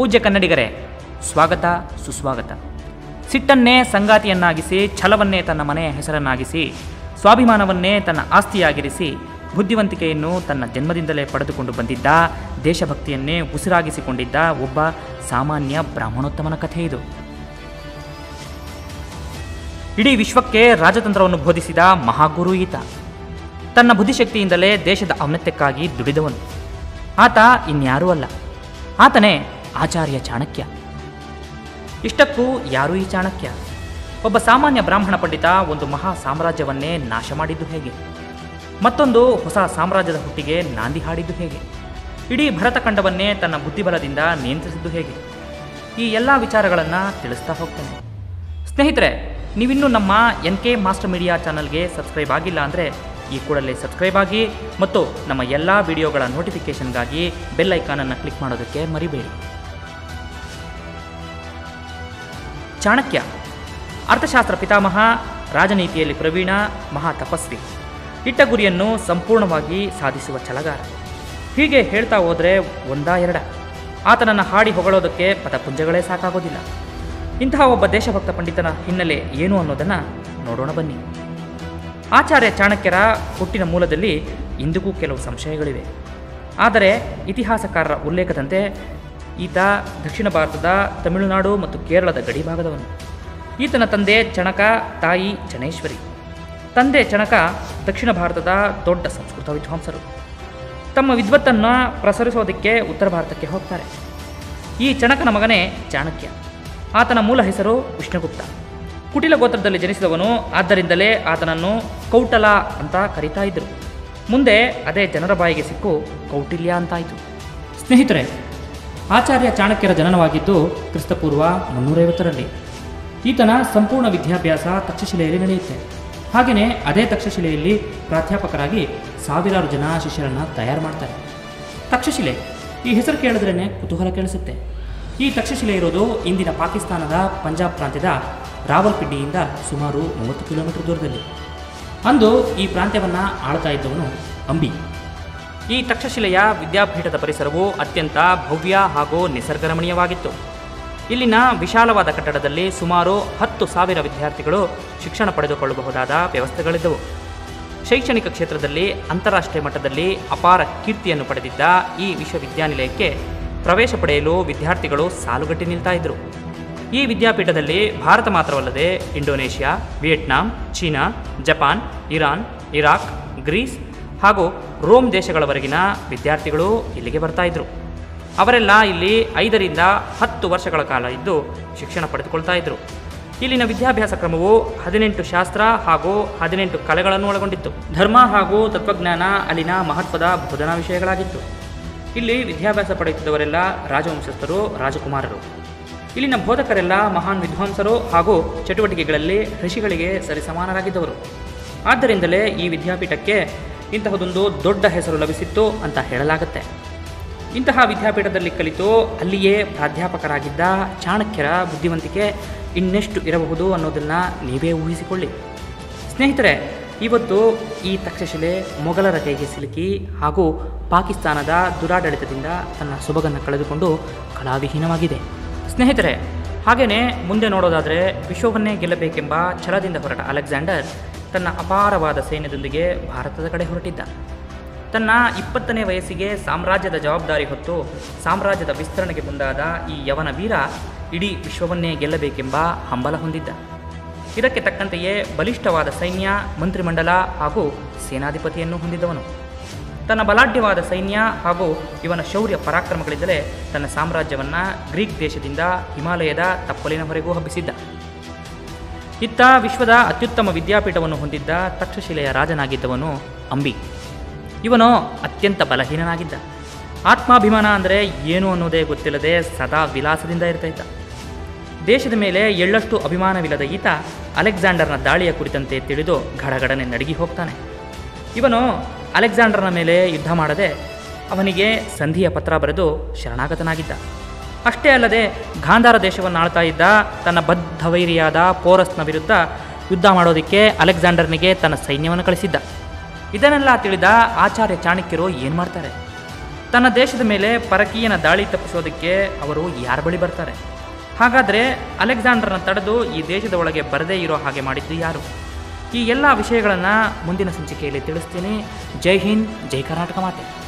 ಪೂಜ್ಯ ಕನ್ನಡಿಗರೇ ಸ್ವಾಗತ ಸುಸ್ವಾಗತ ಸಿಟ್ಟನ್ನೇ ಸಂಗಾತಿಯನ್ನಾಗಿಸಿ ಛಲವನ್ನೇ ತನ್ನ ಮನೆಯ ಹೆಸರನ್ನಾಗಿಸಿ ಸ್ವಾಭಿಮಾನವನ್ನೇ ತನ್ನ ಆಸ್ತಿಯಾಗಿರಿಸಿ ಬುದ್ಧಿವಂತಿಕೆಯನ್ನು ತನ್ನ ಜನ್ಮದಿಂದಲೇ ಪಡೆದುಕೊಂಡು ಬಂದಿದ್ದ ದೇಶಭಕ್ತಿಯನ್ನೇ ಉಸಿರಾಗಿಸಿಕೊಂಡಿದ್ದ ಒಬ್ಬ ಸಾಮಾನ್ಯ ಬ್ರಾಹ್ಮಣೋತ್ತಮನ ಕಥೆ ಇದು ಇಡೀ ವಿಶ್ವಕ್ಕೆ ರಾಜತಂತ್ರವನ್ನು ಬೋಧಿಸಿದ ಮಹಾಗುರು ಈತ ತನ್ನ ಬುದ್ಧಿಶಕ್ತಿಯಿಂದಲೇ ದೇಶದ ಔನ್ನತ್ಯಕ್ಕಾಗಿ ದುಡಿದವನು ಆತ ಇನ್ಯಾರೂ ಅಲ್ಲ ಆತನೇ ಆಚಾರ್ಯ ಚಾಣಕ್ಯ ಇಷ್ಟಕ್ಕೂ ಯಾರು ಈ ಚಾಣಕ್ಯ ಒಬ್ಬ ಸಾಮಾನ್ಯ ಬ್ರಾಹ್ಮಣ ಪಂಡಿತ ಒಂದು ಮಹಾ ಸಾಮ್ರಾಜ್ಯವನ್ನೇ ನಾಶ ಮಾಡಿದ್ದು ಹೇಗೆ ಮತ್ತೊಂದು ಹೊಸ ಸಾಮ್ರಾಜ್ಯದ ಹುಟ್ಟಿಗೆ ನಾಂದಿ ಹಾಡಿದ್ದು ಹೇಗೆ ಇಡೀ ಭರತಖಂಡವನ್ನೇ ತನ್ನ ಬುದ್ಧಿಬಲದಿಂದ ನಿಯಂತ್ರಿಸಿದ್ದು ಹೇಗೆ ಈ ಎಲ್ಲ ವಿಚಾರಗಳನ್ನು ತಿಳಿಸ್ತಾ ಹೋಗ್ತೇನೆ ಸ್ನೇಹಿತರೆ ನೀವಿನ್ನೂ ನಮ್ಮ ಎನ್ ಕೆ ಮಾಸ್ಟರ್ ಮೀಡಿಯಾ ಚಾನಲ್ಗೆ ಸಬ್ಸ್ಕ್ರೈಬ್ ಆಗಿಲ್ಲ ಅಂದರೆ ಈ ಕೂಡಲೇ ಸಬ್ಸ್ಕ್ರೈಬ್ ಆಗಿ ಮತ್ತು ನಮ್ಮ ಎಲ್ಲ ವಿಡಿಯೋಗಳ ನೋಟಿಫಿಕೇಷನ್ಗಾಗಿ ಬೆಲ್ ಐಕಾನನ್ನು ಕ್ಲಿಕ್ ಮಾಡೋದಕ್ಕೆ ಮರಿಬೇಡಿ ಚಾಣಕ್ಯ ಅರ್ಥಶಾಸ್ತ್ರ ಪಿತಾಮಹ ರಾಜನೀತಿಯಲ್ಲಿ ಪ್ರವೀಣ ಮಹಾ ತಪಸ್ವಿ ಇಟ್ಟ ಗುರಿಯನ್ನು ಸಂಪೂರ್ಣವಾಗಿ ಸಾಧಿಸುವ ಛಲಗಾರ ಹೀಗೆ ಹೇಳ್ತಾ ಹೋದರೆ ಒಂದಾ ಎರಡ ಆತನನ್ನು ಹಾಡಿ ಹೊಗಳೋದಕ್ಕೆ ಪದಪುಂಜಗಳೇ ಸಾಕಾಗೋದಿಲ್ಲ ಇಂತಹ ಒಬ್ಬ ದೇಶಭಕ್ತ ಪಂಡಿತನ ಹಿನ್ನೆಲೆ ಏನು ಅನ್ನೋದನ್ನು ನೋಡೋಣ ಬನ್ನಿ ಆಚಾರ್ಯ ಚಾಣಕ್ಯರ ಹುಟ್ಟಿನ ಮೂಲದಲ್ಲಿ ಇಂದಿಗೂ ಕೆಲವು ಸಂಶಯಗಳಿವೆ ಆದರೆ ಇತಿಹಾಸಕಾರರ ಉಲ್ಲೇಖದಂತೆ ಈತ ದಕ್ಷಿಣ ಭಾರತದ ತಮಿಳುನಾಡು ಮತ್ತು ಕೇರಳದ ಗಡಿಭಾಗದವನು ಈತನ ತಂದೆ ಚಣಕ ತಾಯಿ ಚಣೇಶ್ವರಿ ತಂದೆ ಚಣಕ ದಕ್ಷಿಣ ಭಾರತದ ದೊಡ್ಡ ಸಂಸ್ಕೃತ ವಿದ್ವಾಂಸರು ತಮ್ಮ ವಿದ್ವತ್ತನ್ನು ಪ್ರಸರಿಸೋದಕ್ಕೆ ಉತ್ತರ ಭಾರತಕ್ಕೆ ಹೋಗ್ತಾರೆ ಈ ಚಣಕನ ಮಗನೇ ಚಾಣಕ್ಯ ಆತನ ಮೂಲ ಹೆಸರು ವಿಷ್ಣುಗುಪ್ತ ಕುಟಿಲ ಗೋತ್ರದಲ್ಲಿ ಜನಿಸಿದವನು ಆದ್ದರಿಂದಲೇ ಆತನನ್ನು ಕೌಟಲ ಅಂತ ಕರೀತಾ ಇದ್ದರು ಮುಂದೆ ಅದೇ ಜನರ ಬಾಯಿಗೆ ಸಿಕ್ಕು ಕೌಟಿಲ್ಯ ಅಂತಾಯಿತು ಸ್ನೇಹಿತರೆ ಆಚಾರ್ಯ ಚಾಣಕ್ಯರ ಜನನವಾಗಿದ್ದು ಕ್ರಿಸ್ತಪೂರ್ವ ಮುನ್ನೂರೈವತ್ತರಲ್ಲಿ ಈತನ ಸಂಪೂರ್ಣ ವಿದ್ಯಾಭ್ಯಾಸ ತಕ್ಷಶಿಲೆಯಲ್ಲಿ ನಡೆಯುತ್ತೆ ಹಾಗೆಯೇ ಅದೇ ತಕ್ಷಶಿಲೆಯಲ್ಲಿ ಪ್ರಾಧ್ಯಾಪಕರಾಗಿ ಸಾವಿರಾರು ಜನ ಶಿಷ್ಯರನ್ನು ತಯಾರು ಮಾಡ್ತಾರೆ ತಕ್ಷಶಿಲೆ ಈ ಹೆಸರು ಕೇಳಿದ್ರೇ ಕುತೂಹಲ ಕೇಳಿಸುತ್ತೆ ಈ ತಕ್ಷಶಿಲೆ ಇರೋದು ಇಂದಿನ ಪಾಕಿಸ್ತಾನದ ಪಂಜಾಬ್ ಪ್ರಾಂತ್ಯದ ರಾವಲ್ಪಿಂಡಿಯಿಂದ ಸುಮಾರು ಮೂವತ್ತು ಕಿಲೋಮೀಟರ್ ದೂರದಲ್ಲಿ ಅಂದು ಈ ಪ್ರಾಂತ್ಯವನ್ನು ಆಳ್ತಾ ಇದ್ದವನು ಅಂಬಿ ಈ ತಕ್ಷಶಿಲೆಯ ವಿದ್ಯಾಪೀಠದ ಪರಿಸರವು ಅತ್ಯಂತ ಭವ್ಯ ಹಾಗೂ ನಿಸರ್ಗರಮಣೀಯವಾಗಿತ್ತು ಇಲ್ಲಿನ ವಿಶಾಲವಾದ ಕಟ್ಟಡದಲ್ಲಿ ಸುಮಾರು ಹತ್ತು ಸಾವಿರ ವಿದ್ಯಾರ್ಥಿಗಳು ಶಿಕ್ಷಣ ಪಡೆದುಕೊಳ್ಳಬಹುದಾದ ವ್ಯವಸ್ಥೆಗಳಿದ್ದವು ಶೈಕ್ಷಣಿಕ ಕ್ಷೇತ್ರದಲ್ಲಿ ಅಂತಾರಾಷ್ಟ್ರೀಯ ಮಟ್ಟದಲ್ಲಿ ಅಪಾರ ಕೀರ್ತಿಯನ್ನು ಪಡೆದಿದ್ದ ಈ ವಿಶ್ವವಿದ್ಯಾನಿಲಯಕ್ಕೆ ಪ್ರವೇಶ ಪಡೆಯಲು ವಿದ್ಯಾರ್ಥಿಗಳು ಸಾಲುಗಟ್ಟಿ ನಿಲ್ತಾ ಇದ್ದರು ಈ ವಿದ್ಯಾಪೀಠದಲ್ಲಿ ಭಾರತ ಮಾತ್ರವಲ್ಲದೆ Indonesia Vietnam China Japan Iran Iraq Greece ಹಾಗೂ ರೋಮ್ ದೇಶಗಳವರೆಗಿನ ವಿದ್ಯಾರ್ಥಿಗಳು ಇಲ್ಲಿಗೆ ಬರ್ತಾ ಇದ್ರು ಅವರೆಲ್ಲ ಇಲ್ಲಿ ಐದರಿಂದ ಹತ್ತು ವರ್ಷಗಳ ಕಾಲ ಇದ್ದು ಶಿಕ್ಷಣ ಪಡೆದುಕೊಳ್ತಾ ಇದ್ರು ಇಲ್ಲಿನ ವಿದ್ಯಾಭ್ಯಾಸ ಕ್ರಮವು ಹದಿನೆಂಟು ಶಾಸ್ತ್ರ ಹಾಗೂ ಹದಿನೆಂಟು ಕಲೆಗಳನ್ನು ಒಳಗೊಂಡಿತ್ತು ಧರ್ಮ ಹಾಗೂ ತತ್ವಜ್ಞಾನ ಅಲ್ಲಿನ ಮಹತ್ವದ ಬೋಧನಾ ವಿಷಯಗಳಾಗಿತ್ತು ಇಲ್ಲಿ ವಿದ್ಯಾಭ್ಯಾಸ ಪಡೆಯುತ್ತಿದ್ದವರೆಲ್ಲ ರಾಜವಂಶಸ್ಥರು ರಾಜಕುಮಾರರು ಇಲ್ಲಿನ ಬೋಧಕರೆಲ್ಲ ಮಹಾನ್ ವಿದ್ವಾಂಸರು ಹಾಗೂ ಚಟುವಟಿಕೆಗಳಲ್ಲಿ ಋಷಿಗಳಿಗೆ ಸರಿಸಮಾನರಾಗಿದ್ದವರು ಆದ್ದರಿಂದಲೇ ಈ ವಿದ್ಯಾಪೀಠಕ್ಕೆ ಇಂತಹದೊಂದು ದೊಡ್ಡ ಹೆಸರು ಲಭಿಸಿತ್ತು ಅಂತ ಹೇಳಲಾಗುತ್ತೆ ಇಂತಹ ವಿದ್ಯಾಪೀಠದಲ್ಲಿ ಕಲಿತು ಅಲ್ಲಿಯೇ ಪ್ರಾಧ್ಯಾಪಕರಾಗಿದ್ದ ಚಾಣಕ್ಯರ ಬುದ್ಧಿವಂತಿಕೆ ಇನ್ನೆಷ್ಟು ಇರಬಹುದು ಅನ್ನೋದನ್ನು ನೀವೇ ಊಹಿಸಿಕೊಳ್ಳಿ ಸ್ನೇಹಿತರೆ ಇವತ್ತು ಈ ತಕ್ಷಶಿಲೆ ಮೊಘಲರ ಕೈಗೆ ಸಿಲುಕಿ ಹಾಗೂ ಪಾಕಿಸ್ತಾನದ ದುರಾಡಳಿತದಿಂದ ತನ್ನ ಸೊಬಗನ್ನು ಕಳೆದುಕೊಂಡು ಕಲಾವಿಹೀನವಾಗಿದೆ ಸ್ನೇಹಿತರೆ ಹಾಗೆಯೇ ಮುಂದೆ ನೋಡೋದಾದರೆ ವಿಶ್ವವನ್ನೇ ಗೆಲ್ಲಬೇಕೆಂಬ ಛಲದಿಂದ ಹೊರಟ ಅಲೆಕ್ಸಾಂಡರ್ ತನ್ನ ಅಪಾರವಾದ ಸೈನ್ಯದೊಂದಿಗೆ ಭಾರತದ ಕಡೆ ಹೊರಟಿದ್ದ ತನ್ನ ಇಪ್ಪತ್ತನೇ ವಯಸ್ಸಿಗೆ ಸಾಮ್ರಾಜ್ಯದ ಜವಾಬ್ದಾರಿ ಹೊತ್ತು ಸಾಮ್ರಾಜ್ಯದ ವಿಸ್ತರಣೆಗೆ ಮುಂದಾದ ಈ ಯವನ ವೀರ ಇಡೀ ವಿಶ್ವವನ್ನೇ ಗೆಲ್ಲಬೇಕೆಂಬ ಹಂಬಲ ಹೊಂದಿದ್ದ ಇದಕ್ಕೆ ತಕ್ಕಂತೆಯೇ ಬಲಿಷ್ಠವಾದ ಸೈನ್ಯ ಮಂತ್ರಿಮಂಡಲ ಹಾಗೂ ಸೇನಾಧಿಪತಿಯನ್ನು ಹೊಂದಿದ್ದವನು ತನ್ನ ಬಲಾಢ್ಯವಾದ ಸೈನ್ಯ ಹಾಗೂ ಇವನ ಶೌರ್ಯ ಪರಾಕ್ರಮಗಳಿಂದಲೇ ತನ್ನ ಸಾಮ್ರಾಜ್ಯವನ್ನು ಗ್ರೀಕ್ ದೇಶದಿಂದ ಹಿಮಾಲಯದ ತಪ್ಪಲಿನವರೆಗೂ ಹಬ್ಬಿಸಿದ್ದ ಇತ್ತ ವಿಶ್ವದ ಅತ್ಯುತ್ತಮ ವಿದ್ಯಾಪೀಠವನ್ನು ಹೊಂದಿದ್ದ ತಕ್ಷಶಿಲೆಯ ರಾಜನಾಗಿದ್ದವನು ಅಂಬಿ ಇವನು ಅತ್ಯಂತ ಬಲಹೀನನಾಗಿದ್ದ ಆತ್ಮಾಭಿಮಾನ ಅಂದರೆ ಏನು ಅನ್ನೋದೇ ಗೊತ್ತಿಲ್ಲದೆ ಸದಾ ವಿಲಾಸದಿಂದ ಇರ್ತಾ ಇದ್ದ ದೇಶದ ಮೇಲೆ ಎಳ್ಳಷ್ಟು ಅಭಿಮಾನವಿಲ್ಲದ ಈತ ಅಲೆಕ್ಸಾಂಡರ್ನ ದಾಳಿಯ ಕುರಿತಂತೆ ತಿಳಿದು ಗಡಗಡನೆ ನಡುಗಿ ಹೋಗ್ತಾನೆ ಇವನು ಅಲೆಕ್ಸಾಂಡರ್ನ ಮೇಲೆ ಯುದ್ಧ ಮಾಡದೆ ಅವನಿಗೆ ಸಂಧಿಯ ಪತ್ರ ಬರೆದು ಶರಣಾಗತನಾಗಿದ್ದ ಅಷ್ಟೇ ಅಲ್ಲದೆ ಗಾಂಧಾರ ದೇಶವನ್ನು ಆಳ್ತಾ ಇದ್ದ ತನ್ನ ಬದ್ಧವೈರಿಯಾದ ಪೋರಸ್ನ ವಿರುದ್ಧ ಯುದ್ಧ ಮಾಡೋದಕ್ಕೆ ಅಲೆಕ್ಸಾಂಡರ್ನಿಗೆ ತನ್ನ ಸೈನ್ಯವನ್ನು ಕಳಿಸಿದ್ದ ಇದನ್ನೆಲ್ಲ ತಿಳಿದ ಆಚಾರ್ಯ ಚಾಣಕ್ಯರು ಏನು ಮಾಡ್ತಾರೆ ತನ್ನ ದೇಶದ ಮೇಲೆ ಪರಕೀಯನ ದಾಳಿ ತಪ್ಪಿಸೋದಕ್ಕೆ ಅವರು ಯಾರ ಬಳಿ ಬರ್ತಾರೆ ಹಾಗಾದರೆ ಅಲೆಕ್ಸಾಂಡರ್ನ ತಡೆದು ಈ ದೇಶದ ಒಳಗೆ ಬರದೇ ಇರೋ ಹಾಗೆ ಮಾಡಿದ್ದು ಯಾರು ಈ ಎಲ್ಲ ವಿಷಯಗಳನ್ನು ಮುಂದಿನ ಸಂಚಿಕೆಯಲ್ಲಿ ತಿಳಿಸ್ತೀನಿ ಜೈ ಹಿಂದ್ ಜೈ ಕರ್ನಾಟಕ ಮಾತೆ